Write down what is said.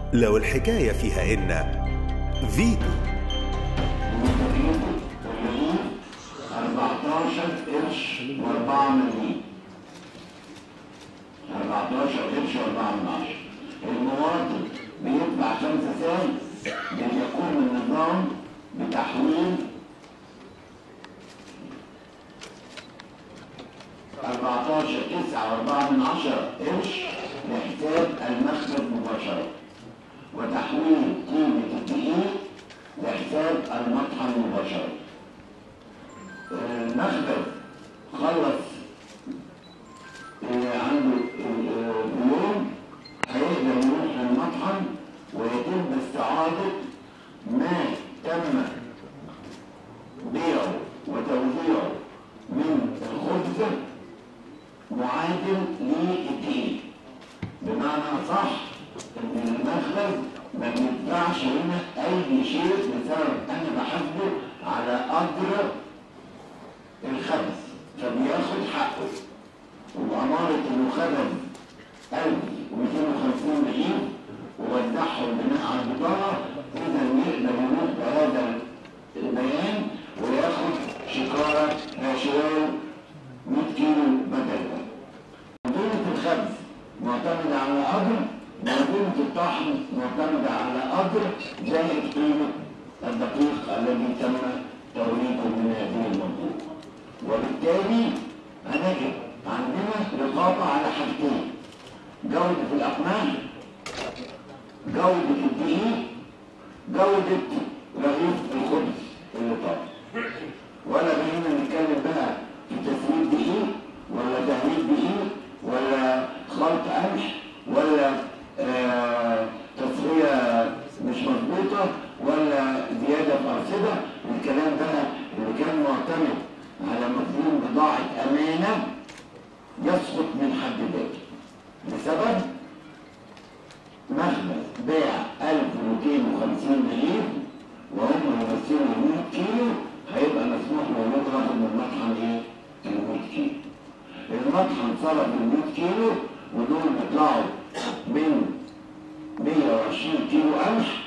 لو الحكاية فيها إن فيتو 14 قرش و4 مليم 14 قرش و4 من عشرة المواطن بيدفع 5 سنت بيقوم النظام بتحويل 14 9 و4 من عشرة قرش لحساب المخبز مباشرة وتحويل قيمة الدقيق لحساب المطحن مباشرة المخبز خلص اللي عنده اليوم هيقدر يروح للمطحن ويتم استعادة ما تم بيعه وتوزيعه من الخبز معادل للدقيق بمعنى صح ان المخبز ما بيدفعش هنا اي شيء بسبب انا بحاسبه على قدر الخبز فبياخد حقه وأمارة إنه خبز 1250 رغيف ووزعهم بناء على البطاقة إذا يقدر يروح بهذا البيان وياخد شكارة شوال 100 كيلو بدل ده. منظومة الخبز معتمدة على قدر منظومة الطحن معتمدة على قدر زائد قيمة الدقيق الذي تم توريده من هذه المنظومة. وبالتالي هنجد عندنا رقابة على حاجتين جودة الأقماش جودة الدقيق جودة رغيف الخبز اللي طالع ولا بقينا نتكلم بقى في تسويق دقيق ولا تهريب دقيق ولا خلط قمح ولا آه تصفية مش مظبوطة ولا زيادة في أرصدة الكلام بقى اللي كان معتمد على مفهوم بضاعة أمانة يسقط من حد ذاته بسبب مخبز باع 1250 رغيف وهم يمثلوا 100 كيلو هيبقى مسموح له يضرب من المطحن ايه؟ ال 100 كيلو. المطحن صرف ال 100 كيلو ودول بيطلعوا من 120 كيلو قمح